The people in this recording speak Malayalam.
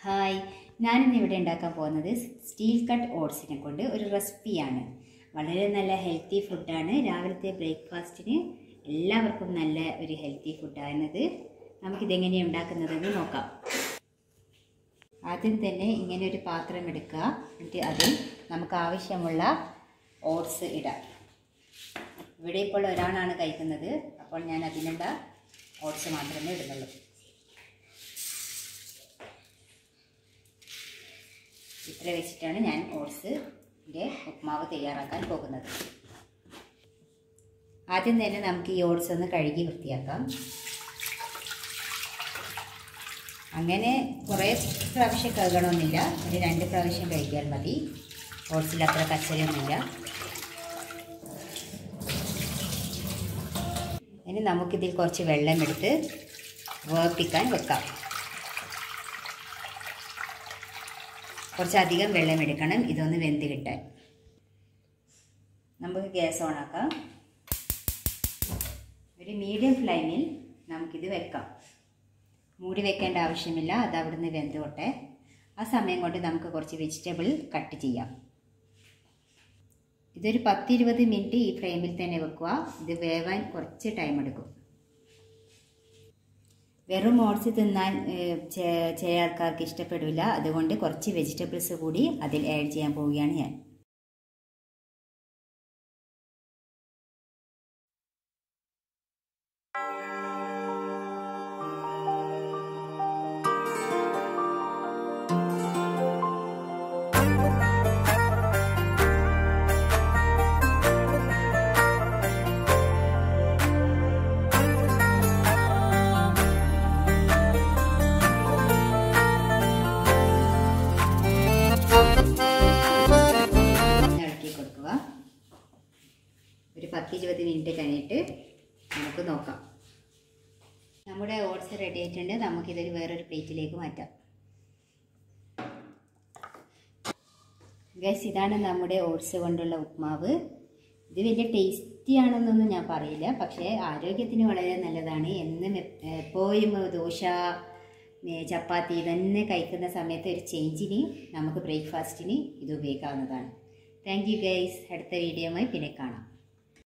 ഹായ് ഞാനിന്ന് ഇവിടെ ഉണ്ടാക്കാൻ പോകുന്നത് സ്റ്റീൽ കട്ട് ഓട്സിനെ കൊണ്ട് ഒരു റെസിപ്പിയാണ് വളരെ നല്ല ഹെൽത്തി ഫുഡാണ് രാവിലത്തെ ബ്രേക്ക്ഫാസ്റ്റിന് എല്ലാവർക്കും നല്ല ഒരു ഹെൽത്തി ഫുഡാണിത് നമുക്കിതെങ്ങനെയാണ് ഉണ്ടാക്കുന്നതെന്ന് നോക്കാം ആദ്യം തന്നെ ഇങ്ങനെ ഒരു പാത്രം എടുക്കുക എന്നിട്ട് അതിൽ നമുക്ക് ആവശ്യമുള്ള ഓട്സ് ഇടാം ഇവിടെ ഇപ്പോൾ ഒരാളാണ് കഴിക്കുന്നത് അപ്പോൾ ഞാൻ അതിനുള്ള ഓട്സ് മാത്രമേ ഇടുന്നുള്ളൂ ഇത്ര വെച്ചിട്ടാണ് ഞാൻ ഓട്സിൻ്റെ ഉപ്മാവ് തയ്യാറാക്കാൻ പോകുന്നത് ആദ്യം തന്നെ നമുക്ക് ഈ ഓട്സ് ഒന്ന് കഴുകി വൃത്തിയാക്കാം അങ്ങനെ കുറേ പ്രാവശ്യം കഴുകണമെന്നില്ല ഒരു രണ്ട് പ്രാവശ്യം കഴുകിയാൽ മതി ഓട്സിൽ അത്ര കച്ചരയൊന്നുമില്ല ഇനി നമുക്കിതിൽ കുറച്ച് വെള്ളം എടുത്ത് വേർപ്പിക്കാൻ വെക്കാം കുറച്ചധികം വെള്ളം എടുക്കണം ഇതൊന്ന് വെന്ത് കിട്ടാൻ നമുക്ക് ഗ്യാസ് ഓണാക്കാം ഒരു മീഡിയം ഫ്ലെയിമിൽ നമുക്കിത് വെക്കാം മൂടി വെക്കേണ്ട ആവശ്യമില്ല അത് അവിടുന്ന് വെന്തോട്ടെ ആ സമയം കൊണ്ട് നമുക്ക് കുറച്ച് വെജിറ്റബിൾ കട്ട് ചെയ്യാം ഇതൊരു പത്തിരുപത് മിനിറ്റ് ഈ ഫ്ലെയിമിൽ തന്നെ വെക്കുക ഇത് വേവാൻ കുറച്ച് ടൈം എടുക്കും വെറും ഓട്സ് തിന്നാൻ ചില ആൾക്കാർക്ക് ഇഷ്ടപ്പെടില്ല അതുകൊണ്ട് കുറച്ച് വെജിറ്റബിൾസ് കൂടി അതിൽ ആഡ് ചെയ്യാൻ പോവുകയാണ് ഞാൻ ഇളക്കി കൊടുക്കുക ഒരു പത്തിരുപത് മിനിറ്റ് കഴിഞ്ഞിട്ട് നമുക്ക് നോക്കാം നമ്മുടെ ഓട്സ് റെഡി ആയിട്ടുണ്ട് നമുക്കിതൊരു വേറൊരു പ്ലേറ്റിലേക്ക് മാറ്റാം ഗൈസ് ഇതാണ് നമ്മുടെ ഓട്സ് കൊണ്ടുള്ള ഉപ്മാവ് ഇത് വലിയ ടേസ്റ്റി ആണെന്നൊന്നും ഞാൻ പറയില്ല പക്ഷേ ആരോഗ്യത്തിന് വളരെ നല്ലതാണ് എന്നും എപ്പോഴും ദോശ ചപ്പാത്തി ഇതന്നെ കഴിക്കുന്ന സമയത്ത് ഒരു ചേഞ്ചിന് നമുക്ക് ബ്രേക്ക്ഫാസ്റ്റിന് ഇത് ഉപയോഗിക്കാവുന്നതാണ് താങ്ക് യു ഗൈസ് അടുത്ത വീഡിയോയുമായി പിന്നെ കാണാം